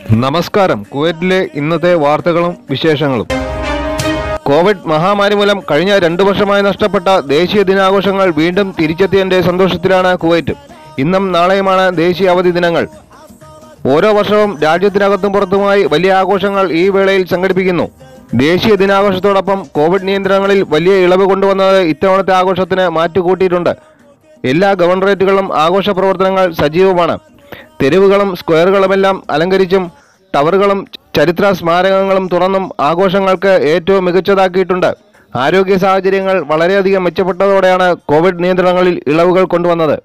നമസ്കാരം കുവൈറ്റിലെ ഇന്നത്തെ വാർത്തകളും വിശേഷങ്ങളും കോവിഡ് മഹാമാരി മൂലം കഴിഞ്ഞ രണ്ടു വർഷമായി നഷ്ടപ്പെട്ട ദേശീയ ദിനാഘോഷങ്ങൾ വീണ്ടും തിരിച്ചെത്തിയതിന്റെ സന്തോഷത്തിലാണ് കുവൈറ്റ് ഇന്നും നാളെയുമാണ് ദേശീയ അവധി ദിനങ്ങൾ ഓരോ വർഷവും രാജ്യത്തിനകത്തും പുറത്തുമായി വലിയ ആഘോഷങ്ങൾ ഈ വേളയിൽ സംഘടിപ്പിക്കുന്നു ദേശീയ ദിനാഘോഷത്തോടൊപ്പം കോവിഡ് നിയന്ത്രണങ്ങളിൽ വലിയ ഇളവ് കൊണ്ടുവന്നത് ഇത്തവണത്തെ ആഘോഷത്തിന് മാറ്റുകൂട്ടിയിട്ടുണ്ട് എല്ലാ ഗവർണറേറ്റുകളും ആഘോഷ പ്രവർത്തനങ്ങൾ സജീവമാണ് തെരുവുകളും സ്ക്വയറുകളുമെല്ലാം അലങ്കരിച്ചും ടവറുകളും ചരിത്ര സ്മാരകങ്ങളും തുറന്നും ആഘോഷങ്ങൾക്ക് ഏറ്റവും മികച്ചതാക്കിയിട്ടുണ്ട് ആരോഗ്യ സാഹചര്യങ്ങൾ വളരെയധികം മെച്ചപ്പെട്ടതോടെയാണ് കോവിഡ് നിയന്ത്രണങ്ങളിൽ ഇളവുകൾ കൊണ്ടുവന്നത്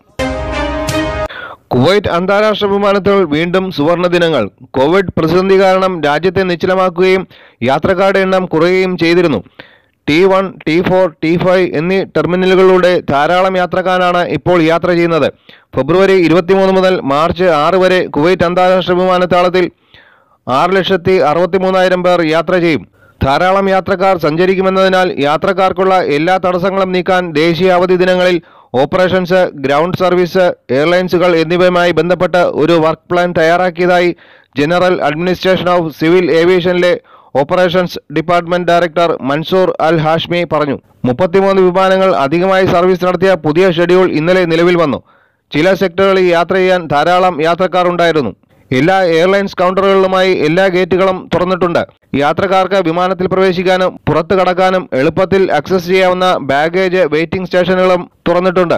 കുവൈറ്റ് അന്താരാഷ്ട്ര വിമാനത്തിൽ വീണ്ടും സുവർണ ദിനങ്ങൾ കോവിഡ് പ്രതിസന്ധി കാരണം രാജ്യത്തെ നിശ്ചലമാക്കുകയും യാത്രക്കാരുടെ എണ്ണം കുറയുകയും ചെയ്തിരുന്നു T one T four T five എന്നീ ടെർമിനലുകളിലൂടെ ധാരാളം യാത്രക്കാരാണ് ഇപ്പോൾ യാത്ര ചെയ്യുന്നത് ഫെബ്രുവരി ഇരുപത്തിമൂന്ന് മുതൽ മാർച്ച് ആറ് വരെ കുവൈറ്റ് അന്താരാഷ്ട്ര വിമാനത്താവളത്തിൽ ആറ് ലക്ഷത്തി അറുപത്തി മൂന്നായിരം പേർ യാത്ര ചെയ്യും ധാരാളം യാത്രക്കാർ സഞ്ചരിക്കുമെന്നതിനാൽ യാത്രക്കാർക്കുള്ള എല്ലാ തടസ്സങ്ങളും നീക്കാൻ ദേശീയ അവധി ദിനങ്ങളിൽ ഓപ്പറേഷൻസ് ഗ്രൗണ്ട് സർവീസ് എയർലൈൻസുകൾ എന്നിവയുമായി ബന്ധപ്പെട്ട് ഒരു വർക്ക് പ്ലാൻ തയ്യാറാക്കിയതായി ജനറൽ അഡ്മിനിസ്ട്രേഷൻ ഓഫ് സിവിൽ ഏവിയേഷനിലെ operations department director Mansour al Hashmi പറഞ്ഞു മുപ്പത്തിമൂന്ന് വിമാനങ്ങൾ അധികമായി സർവീസ് നടത്തിയ പുതിയ ഷെഡ്യൂൾ ഇന്നലെ നിലവിൽ വന്നു ചില സെക്ടറുകളിൽ യാത്ര ചെയ്യാൻ ധാരാളം യാത്രക്കാർ ഉണ്ടായിരുന്നു എല്ലാ എയർലൈൻസ് കൗണ്ടറുകളിലുമായി എല്ലാ ഗേറ്റുകളും തുറന്നിട്ടുണ്ട് യാത്രക്കാർക്ക് വിമാനത്തിൽ പ്രവേശിക്കാനും പുറത്തു കടക്കാനും എളുപ്പത്തിൽ ആക്സസ് ചെയ്യാവുന്ന ബാഗേജ് വെയിറ്റിംഗ് സ്റ്റേഷനുകളും തുറന്നിട്ടുണ്ട്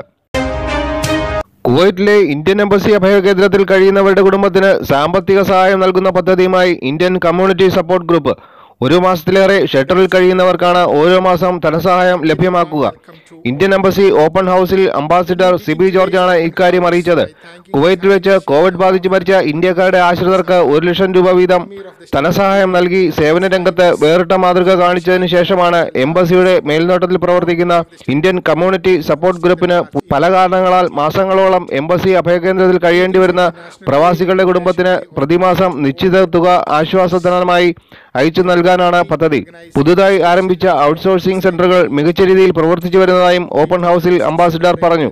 കുവൈറ്റിലെ ഇന്ത്യൻ എംബസി അഭയകേന്ദ്രത്തിൽ കഴിയുന്നവരുടെ കുടുംബത്തിന് സാമ്പത്തിക സഹായം നൽകുന്ന പദ്ധതിയുമായി ഇന്ത്യൻ കമ്മ്യൂണിറ്റി സപ്പോർട്ട് ഗ്രൂപ്പ് ഒരു മാസത്തിലേറെ ഷെൽട്ടറിൽ കഴിയുന്നവർക്കാണ് ഓരോ മാസം ധനസഹായം ലഭ്യമാക്കുക ഇന്ത്യൻ എംബസി ഓപ്പൺ ഹൗസിൽ അംബാസിഡർ സിബി ജോർജാണ് ഇക്കാര്യം അറിയിച്ചത് കുവൈറ്റിൽ വെച്ച് കോവിഡ് ബാധിച്ച് മരിച്ച ഇന്ത്യക്കാരുടെ ആശ്രിതർക്ക് ഒരു ലക്ഷം രൂപ വീതം ധനസഹായം നൽകി സേവന രംഗത്ത് വേറിട്ട മാതൃക കാണിച്ചതിന് ശേഷമാണ് എംബസിയുടെ മേൽനോട്ടത്തിൽ പ്രവർത്തിക്കുന്ന ഇന്ത്യൻ കമ്മ്യൂണിറ്റി സപ്പോർട്ട് ഗ്രൂപ്പിന് പല കാരണങ്ങളാൽ മാസങ്ങളോളം എംബസി അഭയകേന്ദ്രത്തിൽ കഴിയേണ്ടി വരുന്ന പ്രവാസികളുടെ കുടുംബത്തിന് പ്രതിമാസം നിശ്ചിത തുക ആശ്വാസധനമായി അയച്ചു നൽകാനാണ് പദ്ധതി പുതുതായി ആരംഭിച്ച ഔട്ട്സോഴ്സിംഗ് സെന്ററുകൾ മികച്ച രീതിയിൽ പ്രവർത്തിച്ചു വരുന്നതായും ഓപ്പൺ ഹൗസിൽ അംബാസിഡർ പറഞ്ഞു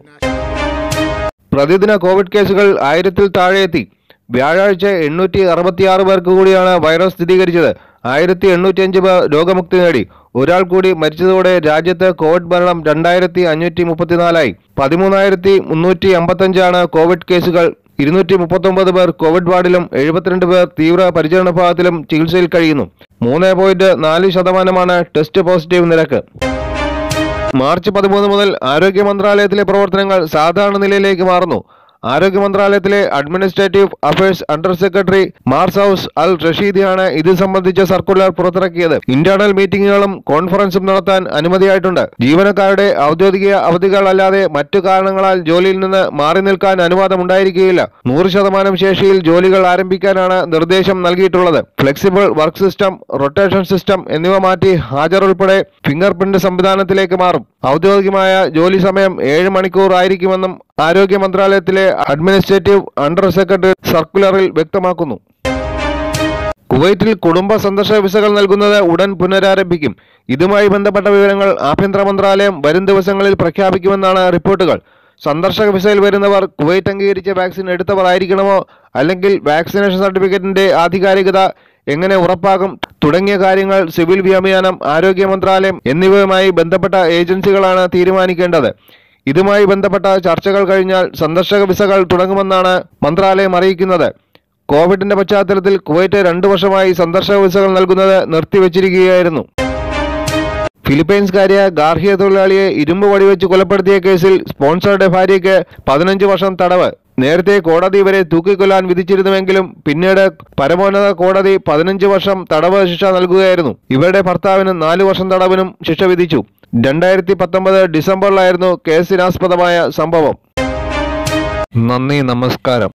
പ്രതിദിന കോവിഡ് കേസുകൾ ആയിരത്തിൽ താഴെയെത്തി വ്യാഴാഴ്ച എണ്ണൂറ്റി അറുപത്തിയാറ് പേർക്ക് കൂടിയാണ് വൈറസ് സ്ഥിരീകരിച്ചത് ആയിരത്തി എണ്ണൂറ്റിയഞ്ച് പേർ രോഗമുക്തി നേടി ഒരാൾ കൂടി മരിച്ചതോടെ രാജ്യത്ത് കോവിഡ് മരണം രണ്ടായിരത്തി അഞ്ഞൂറ്റി മുപ്പത്തിനാലായി പതിമൂന്നായിരത്തി മുന്നൂറ്റി അമ്പത്തഞ്ചാണ് കോവിഡ് കേസുകൾ ഇരുന്നൂറ്റി മുപ്പത്തൊമ്പത് പേർ കോവിഡ് വാർഡിലും എഴുപത്തിരണ്ട് പേർ തീവ്ര പരിചരണ വിഭാഗത്തിലും ചികിത്സയിൽ കഴിയുന്നു മൂന്ന് പോയിന്റ് നാല് ശതമാനമാണ് ടെസ്റ്റ് പോസിറ്റീവ് നിരക്ക് മാർച്ച് പതിമൂന്ന് മുതൽ ആരോഗ്യ മന്ത്രാലയത്തിലെ പ്രവർത്തനങ്ങൾ സാധാരണ നിലയിലേക്ക് മാറുന്നു ആരോഗ്യ മന്ത്രാലയത്തിലെ അഡ്മിനിസ്ട്രേറ്റീവ് അഫയേഴ്സ് അണ്ടർ സെക്രട്ടറി മാർസ് ഹൌസ് അൽ റഷീദിയാണ് ഇത് സംബന്ധിച്ച സർക്കുലർ പുറത്തിറക്കിയത് ഇന്റേണൽ മീറ്റിംഗുകളും കോൺഫറൻസും നടത്താൻ അനുമതിയായിട്ടുണ്ട് ജീവനക്കാരുടെ ഔദ്യോഗിക അവധികളല്ലാതെ മറ്റു കാരണങ്ങളാൽ ജോലിയിൽ നിന്ന് മാറി നിൽക്കാൻ അനുവാദം ഉണ്ടായിരിക്കുകയില്ല നൂറ് ശതമാനം ശേഷിയിൽ ജോലികൾ ആരംഭിക്കാനാണ് നിർദ്ദേശം നൽകിയിട്ടുള്ളത് flexible work system rotation system എന്നിവ മാറ്റി ഹാജർ ഉൾപ്പെടെ ഫിംഗർ പ്രിന്റ് സംവിധാനത്തിലേക്ക് മാറും ഔദ്യോഗികമായ ജോലി സമയം ഏഴ് മണിക്കൂർ ആയിരിക്കുമെന്നും ആരോഗ്യ മന്ത്രാലയത്തിലെ അഡ്മിനിസ്ട്രേറ്റീവ് അണ്ടർ സെക്രട്ടറി സർക്കുലറിൽ വ്യക്തമാക്കുന്നു കുവൈറ്റിൽ കുടുംബ സന്ദർശക വിസകൾ നൽകുന്നത് ഉടൻ പുനരാരംഭിക്കും ഇതുമായി ബന്ധപ്പെട്ട വിവരങ്ങൾ ആഭ്യന്തര മന്ത്രാലയം വരും ദിവസങ്ങളിൽ പ്രഖ്യാപിക്കുമെന്നാണ് റിപ്പോർട്ടുകൾ സന്ദർശക വിസയിൽ വരുന്നവർ കുവൈറ്റ് അംഗീകരിച്ച വാക്സിൻ എടുത്തവർ ആയിരിക്കണമോ അല്ലെങ്കിൽ വാക്സിനേഷൻ സർട്ടിഫിക്കറ്റിന്റെ ആധികാരികത എങ്ങനെ ഉറപ്പാക്കും തുടങ്ങിയ കാര്യങ്ങൾ സിവിൽ വ്യോമയാനം ആരോഗ്യ മന്ത്രാലയം എന്നിവയുമായി ബന്ധപ്പെട്ട ഏജൻസികളാണ് തീരുമാനിക്കേണ്ടത് ഇതുമായി ബന്ധപ്പെട്ട ചർച്ചകൾ കഴിഞ്ഞാൽ സന്ദർശക വിസകൾ തുടങ്ങുമെന്നാണ് മന്ത്രാലയം അറിയിക്കുന്നത് കോവിഡിന്റെ പശ്ചാത്തലത്തിൽ കുവൈറ്റ് രണ്ടു വർഷമായി സന്ദർശക വിസകൾ നൽകുന്നത് നിർത്തിവച്ചിരിക്കുകയായിരുന്നു ഫിലിപ്പൈൻസുകാരിയ ഗാർഹിക തൊഴിലാളിയെ ഇരുമ്പ് വടിവെച്ച് കൊലപ്പെടുത്തിയ കേസിൽ സ്പോൺസറുടെ ഭാര്യയ്ക്ക് പതിനഞ്ച് വർഷം തടവ് നേരത്തെ കോടതി വരെ തൂക്കിക്കൊല്ലാൻ വിധിച്ചിരുന്നുവെങ്കിലും പിന്നീട് പരമോന്നത കോടതി പതിനഞ്ച് വർഷം തടവ് ശിക്ഷ നൽകുകയായിരുന്നു ഇവരുടെ ഭർത്താവിന് നാല് വർഷം തടവിനും ശിക്ഷ വിധിച്ചു രണ്ടായിരത്തി പത്തൊമ്പത് ഡിസംബറിലായിരുന്നു കേസിനാസ്പദമായ സംഭവം നന്ദി നമസ്കാരം